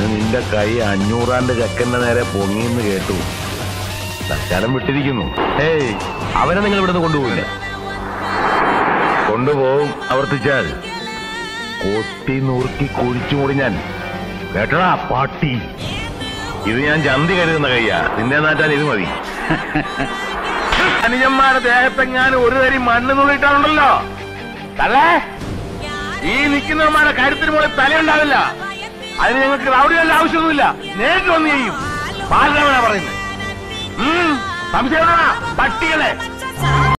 ഇന്ന് നിന്റെ കൈ അഞ്ഞൂറാണ്ട് ചക്കന്റെ നേരെ പൊങ്ങിയെന്ന് കേട്ടു തൽക്കാലം വിട്ടിരിക്കുന്നു ഏയ് അവനെ നിങ്ങൾ ഇവിടുന്ന് കൊണ്ടുപോയില്ല കൊണ്ടുപോകും ആവർത്തിച്ചാൽ കൊത്തി നുറുക്കി കുഴിച്ചു മൂടി ഞാൻ കേട്ടടാ പാട്ടി ഇത് ഞാൻ ചന്തി കരുതുന്ന കയ്യാ നിന്റെ നാട്ടാൻ ഇത് മതി അനുജന്മാരുടെ ദേഹത്തെങ്ങാനും ഒരു തരി മണ്ണ് നുള്ളിട്ടാണുണ്ടല്ലോ തള്ളേ ഈ നിൽക്കുന്നവന്മാരുടെ കരുത്തിന് മുകളിൽ തലയുണ്ടാവില്ല അതിന് ഞങ്ങൾക്ക് റൗഡികളുടെ ആവശ്യമൊന്നുമില്ല നേരിട്ട് വന്ന് ചെയ്യും ബാലരാമനാ പറയുന്നത് ഉം, സംശയമാണോ പട്ടികളെ